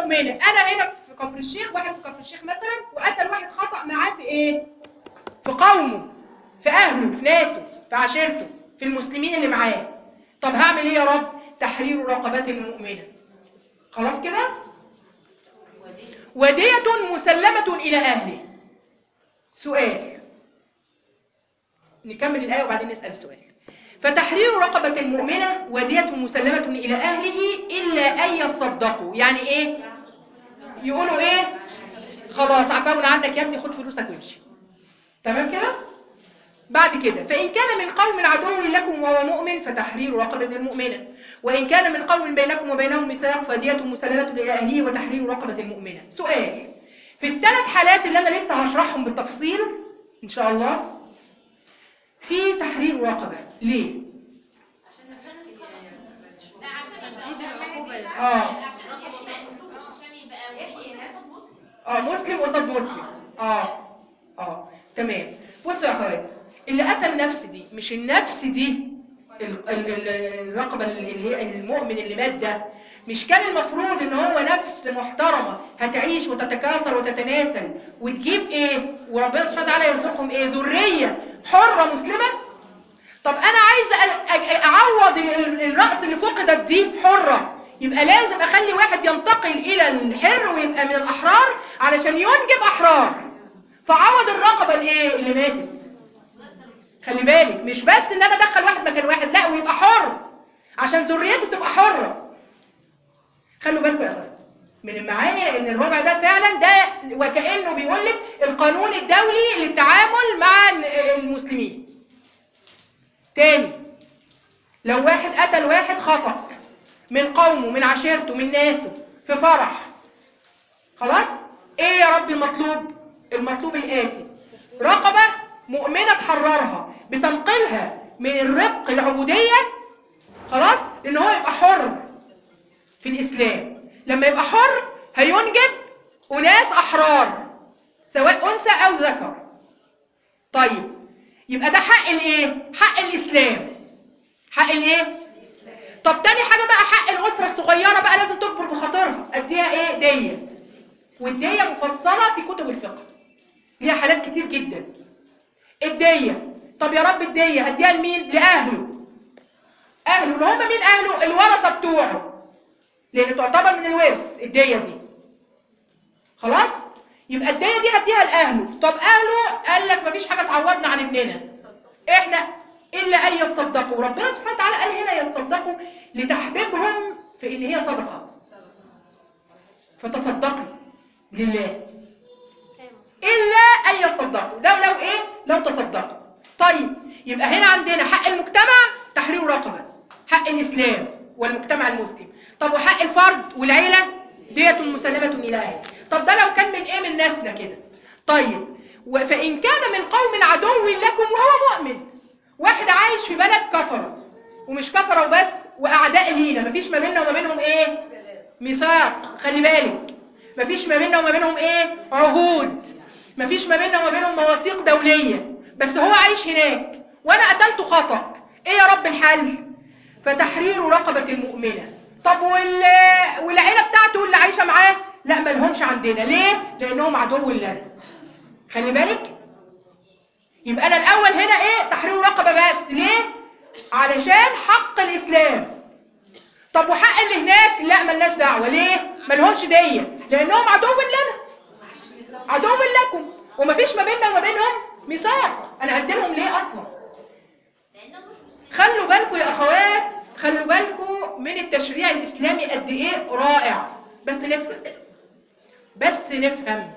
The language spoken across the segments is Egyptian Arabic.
مؤمنه انا هنا في كفر الشيخ واحد في كفر الشيخ مثلا وقتل واحد خطا معاه في ايه في قومه في اهله في ناسه في عشيرته في المسلمين اللي معاه طب هعمل ايه يا رب تحرير رقبات المؤمنه خلاص كده ودية مسلمة إلى أهله سؤال نكمل الآية وبعدين نسأل سؤال فتحرير رقبة المؤمنة ودية مسلمة إلى أهله إلا أن يصدقوا يعني إيه يقولوا إيه خلاص عفونا عنك يا ابني خد فلوسك وامشي تمام كده بعد كده فإن كان من قوم عدو لكم وهو مؤمن فتحرير رقبة المؤمنة وإن كان من قوم بينكم وبينهم ميثاق فدية مسلمة إلى أهله وتحرير رقبة المؤمنة سؤال في الثلاث حالات اللي أنا لسه هشرحهم بالتفصيل إن شاء الله في تحرير رقبة ليه؟ تشديد العقوبة يا آه عشان يبقى يحيي نفس مسلم اه مسلم قصاد مسلم اه اه تمام بصوا يا اخوات اللي قتل نفس دي مش النفس دي ال- ال- ال- الرقبه اللي هي المؤمن اللي مات ده مش كان المفروض ان هو نفس محترمه هتعيش وتتكاثر وتتناسل وتجيب ايه وربنا سبحانه وتعالى يرزقهم ايه ذريه حره مسلمه طب انا عايزه أ- أ- اعوض ال- الراس اللي فقدت دي حره يبقى لازم اخلي واحد ينتقل الى الحر ويبقى من الاحرار علشان ينجب احرار فعوض الرقبه الايه اللي ماتت خلي بالك مش بس ان انا ادخل واحد مكان واحد لا ويبقى حر عشان ذريته تبقى حره خلوا بالكم يا اخوان من المعاني ان الربع ده فعلا ده وكانه بيقول لك القانون الدولي للتعامل مع المسلمين تاني لو واحد قتل واحد خطأ من قومه من عشيرته من ناسه في فرح خلاص ايه يا رب المطلوب المطلوب الآتي رقبة مؤمنة تحررها بتنقلها من الرق العبودية خلاص لان هو يبقى حر في الإسلام لما يبقى حر هينجب أناس أحرار سواء أنثى أو ذكر طيب يبقى ده حق الايه حق الاسلام حق الايه طب تاني حاجه بقى حق الاسره الصغيره بقى لازم تكبر بخاطرها اديها ايه ديه والديه مفصله في كتب الفقه ليها حالات كتير جدا الديه طب يا رب الديه هديها لمين لاهله اهله اللي هم مين اهله الورثه بتوعه لان تعتبر من الورث الديه دي خلاص يبقى الديه دي هديها لاهله طب اهله قال لك مفيش حاجه تعوضنا عن ابننا احنا الا ان يصدقوا ربنا سبحانه وتعالى قال هنا يصدقوا لتحبيبهم في ان هي صدقه فتصدقي لله الا ان يصدقوا لو لو ايه لو تصدقوا طيب يبقى هنا عندنا حق المجتمع تحرير رقبه حق الاسلام والمجتمع المسلم طب وحق الفرد والعيله دية مسلمة إلى أهله طب ده لو كان من إيه من ناسنا كده طيب و- فإن كان من قوم عدو لكم وهو مؤمن واحد عايش في بلد كفرة ومش كفرة وبس وأعداء لينا مفيش ما بيننا وما بينهم إيه ميثاق خلي بالك مفيش ما بيننا وما بينهم إيه عهود مفيش ما بيننا وما بينهم مواثيق دولية بس هو عايش هناك وأنا قتلته خطأ إيه يا رب الحل فتحرير رقبة المؤمنة طب وال... والعيلة بتاعته اللي عايشة معاه لا ملهمش عندنا ليه لانهم عدو لنا خلي بالك يبقى انا الاول هنا ايه تحرير رقبة بس ليه علشان حق الاسلام طب وحق اللي هناك لا ملناش دعوة ليه ملهمش دية لانهم عدو لنا عدو لكم ومفيش ما بيننا وما بينهم ميثاق انا هديلهم ليه اصلا لانهم مش مسلمين خلوا بالكم يا اخوات خلوا بالكم من التشريع الاسلامي قد ايه رائع بس نفهم بس نفهم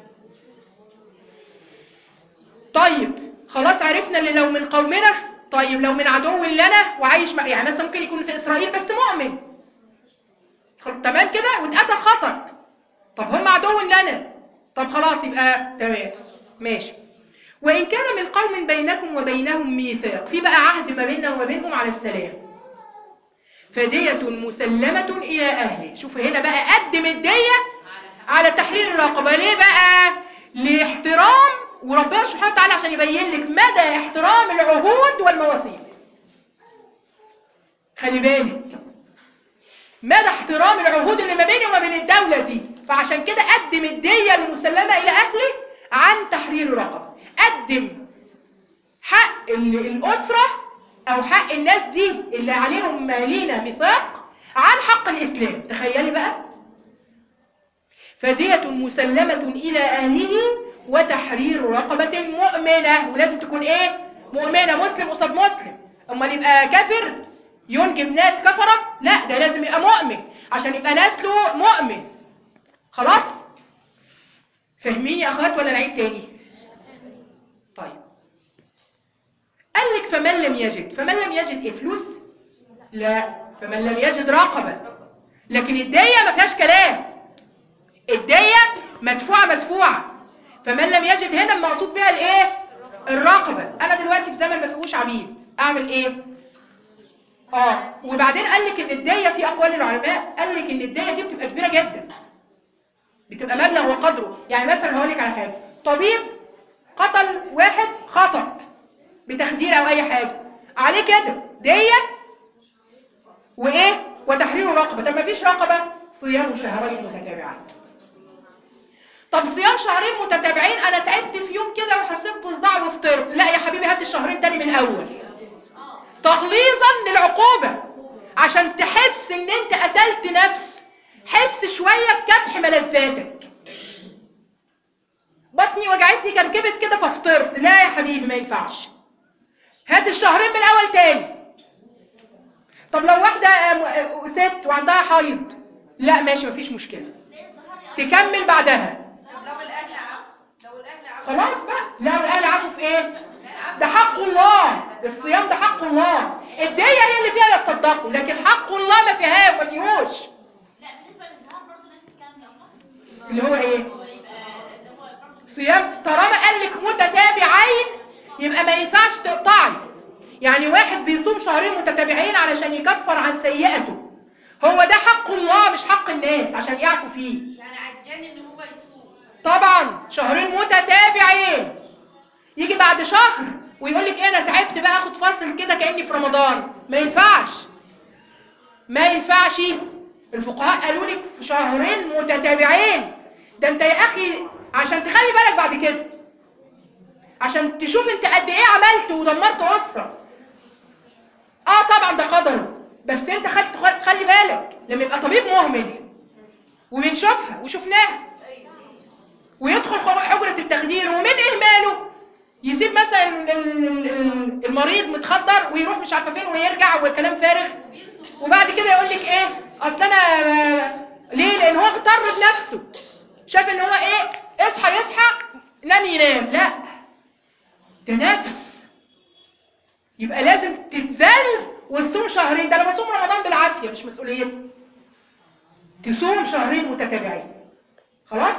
طيب خلاص عرفنا اللي لو من قومنا طيب لو من عدو لنا وعايش مع يعني مثلا ممكن يكون في اسرائيل بس مؤمن خل- تمام كده واتقتل خطأ طب هم عدو لنا طب خلاص يبقى تمام ماشي وإن كان من قوم بينكم وبينهم ميثاق في بقى عهد ما بيننا وما بينهم على السلام فدية مسلمة إلى أهله شوف هنا بقى قدم الدية على تحرير الرقبة ليه بقى لاحترام وربنا سبحانه وتعالى عشان يبين لك مدى احترام العهود والمواثيق خلي بالك مدى احترام العهود اللي ما بيني وما بين الدولة دي فعشان عشان كده قدم الدية المسلمة إلى أهله عن تحرير رقبة قدم حق ال- الأسرة أو حق الناس دي اللي عليهم مالينا ميثاق عن حق الإسلام تخيلي بقى فدية مسلمة إلى أهله وتحرير رقبة مؤمنة ولازم تكون إيه؟ مؤمنة مسلم قصاد مسلم أمال يبقى كافر ينجب ناس كفرة؟ لا ده لازم يبقى مؤمن عشان يبقى نسله مؤمن خلاص؟ فاهمين يا أخوات ولا نعيد تاني؟ طيب قال لك فمن لم يجد فمن لم يجد إيه فلوس؟ لا فمن لم يجد رقبة لكن الدية ما فيهاش كلام الدية مدفوعة مدفوعة فمن لم يجد هنا المقصود بها الايه الرقبة انا دلوقتي في زمن ما فيهوش عبيد اعمل ايه اه وبعدين قال لك ان الدية في اقوال العلماء قال لك ان الدية دي بتبقى كبيرة جدا بتبقى مبلغ وقدره يعني مثلا هقول لك على حاجة طبيب قتل واحد خطأ بتخدير او اي حاجة عليه كده دية وايه وتحرير رقبة طب ما فيش رقبة صيام شهرين متتابعين طب صيام شهرين متتابعين انا تعبت في يوم كده وحسيت بصداع وفطرت لا يا حبيبي هات الشهرين تاني من الاول تغليظا للعقوبة عشان تحس ان انت قتلت نفس حس شوية بكبح ملذاتك بطني وجعتني كركبت كده ففطرت لا يا حبيبي ما ينفعش هات الشهرين من الاول تاني طب لو واحدة آه، م- ست وعندها حيض لا ماشي مفيش مشكلة تكمل بعدها لو الاهل عفو لو الاهل عفو خلاص بقى لا الاهل عفوا في ايه ده حق الله الصيام ده حق الله الدية هي اللي فيها يصدقوا لكن حق الله ما فيها ما فيهوش لا بالنسبه للزهار برضه نفس الكلام يا الله اللي هو ايه هو يبقى اللي هو برضه صيام طالما قال لك متتابعين يبقى ما ينفعش تقطعي يعني واحد بيصوم شهرين متتابعين علشان يكفر عن سيئته هو ده حق الله مش حق الناس عشان يعفوا فيه يعني عجان ان هو يصوم طبعا شهرين متتابعين يجي بعد شهر ويقول لك ايه انا تعبت بقى اخد فاصل كده كاني في رمضان ما ينفعش ما ينفعش الفقهاء قالوا لك في شهرين متتابعين ده انت يا اخي عشان تخلي بالك بعد كده عشان تشوف انت قد ايه عملت ودمرت اسره اه طبعا ده قدره بس انت خد خلي بالك لما يبقى طبيب مهمل وبنشوفها وشفناها ويدخل خ- حجرة التخدير ومن إهماله يسيب مثلا ال- ال- ال- المريض متخدر ويروح مش عارفة فين ويرجع وكلام فارغ وبعد كده يقول لك إيه أصل أنا آه، ليه لأن هو اغتر بنفسه شاف إن هو إيه اصحى يصحى نام ينام لا ده نفس يبقى لازم تتذل وتصوم شهرين ده أنا بصوم رمضان بالعافية مش مسؤوليتي تصوم شهرين متتابعين خلاص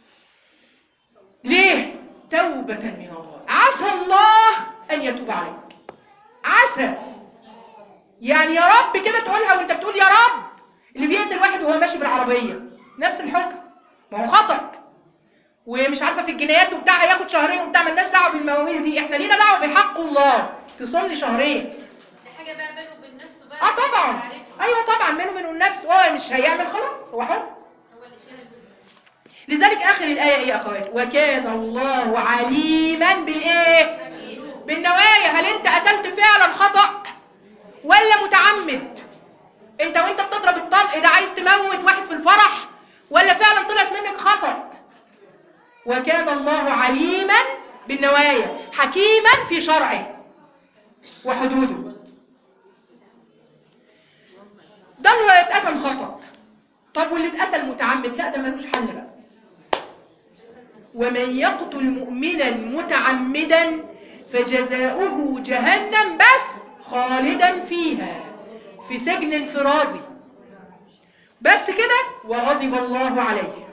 ليه توبة من الله عسى الله أن يتوب عليك عسى يعني يا رب كده تقولها وانت بتقول يا رب اللي بيقتل واحد وهو ماشي بالعربية نفس الحكم ما هو خطأ ومش عارفة في الجنايات وبتاع هياخد شهرين وبتاع مالناش دعوة بالمواويل دي احنا لينا دعوة بحق الله تصوم لي شهرين دي حاجه بقى بينه وبين نفسه بقى اه طبعا عارفها. ايوه طبعا منه من النفس هو مش هيعمل خلاص هو حر هو اللي شايل الزهار. لذلك آخر الآية إيه يا أخوات وكان الله عليما بالإيه بالنوايا هل أنت قتلت فعلا خطأ ولا متعمد أنت وأنت بتضرب الطلق ده عايز تموت واحد في الفرح ولا فعلا طلعت منك خطأ وكان الله عليما بالنوايا حكيما في شرعه وحدوده ده اللي اتقتل خطأ طب واللي اتقتل متعمد لا ده ملوش حل بقى ومن يقتل مؤمنا متعمدا فجزاؤه جهنم بس خالدا فيها في سجن انفرادي بس كده وغضب الله عليه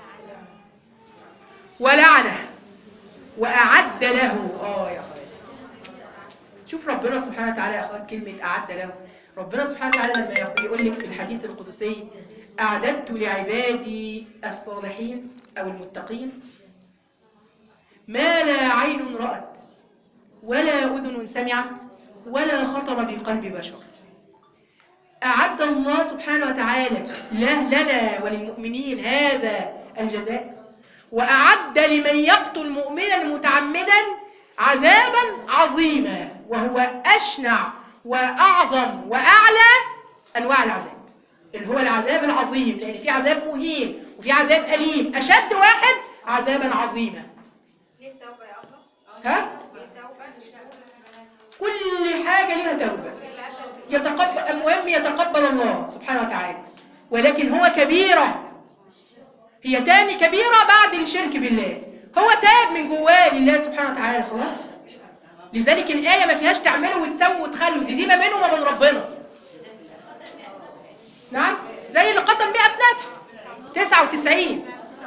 ولعنه وأعد له اه يا اخوات شوف ربنا سبحانه وتعالى يا اخوات كلمة أعد له ربنا سبحانه وتعالى لما يقول لك في الحديث القدسي أعددت لعبادي الصالحين أو المتقين ما لا عين رأت ولا أذن سمعت ولا خطر بقلب بشر أعد الله سبحانه وتعالى له لنا وللمؤمنين هذا الجزاء وأعد لمن يقتل مؤمنا متعمدا عذابا عظيما وهو أشنع وأعظم وأعلى أنواع العذاب اللي هو العذاب العظيم لأن في عذاب مهين وفي عذاب أليم أشد واحد عذابا عظيما ليه التوبة يا أبا؟ ها؟ ليه التوبة؟ كل حاجة ليها توبة يتقبل المهم يتقبل الله سبحانه وتعالى ولكن هو كبيرة هي تاني كبيرة بعد الشرك بالله هو تاب من جواه لله سبحانه وتعالى خلاص لذلك الآية ما فيهاش تعملوا وتسووا وتخلوا دي دي ما بينه وما بين ربنا نعم زي اللي قتل 100 نفس 99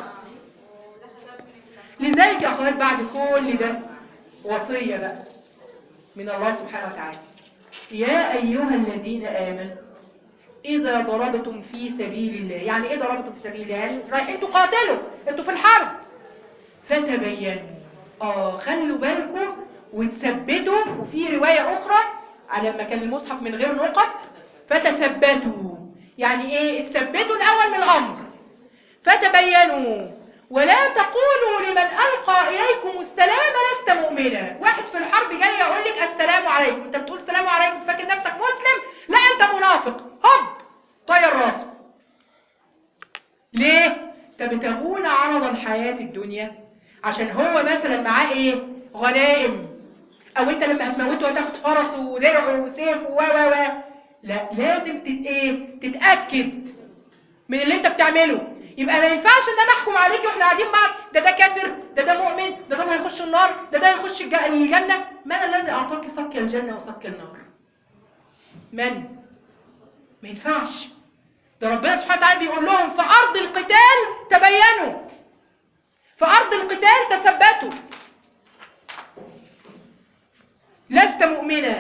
لذلك يا أخوات بعد كل ده وصية بقى من الله سبحانه وتعالى يا أيها الذين آمنوا إذا ضربتم في سبيل الله يعني إيه ضربتم في سبيل الله يعني رايحين تقاتلوا أنتوا في الحرب فتبينوا آه خلوا بالكم وتثبتوا وفي رواية أخرى على لما كان المصحف من غير نقط فتثبتوا يعني إيه تثبتوا الأول من الأمر فتبينوا ولا تقولوا لمن ألقى إليكم السلام لست مؤمنا واحد في الحرب جاي يقول لك السلام عليكم انت بتقول السلام عليكم فاكر نفسك مسلم لا انت منافق هوب طير راسه ليه تبتغون عرض الحياة الدنيا عشان هو مثلا معاه ايه غنائم او انت لما هتموته هتاخد فرس ودرع وسيف و و و لا لازم تت ايه تتاكد من اللي انت بتعمله يبقى ما ينفعش ان انا احكم عليك واحنا قاعدين بعض ده ده كافر ده ده مؤمن ده ده هيخش النار ده ده هيخش الج- الجنه من الذي اعطاك سقي الجنه وسقي النار من ما ينفعش ده ربنا سبحانه وتعالى بيقول لهم في ارض القتال تبينوا في ارض القتال تثبتوا لست مؤمنا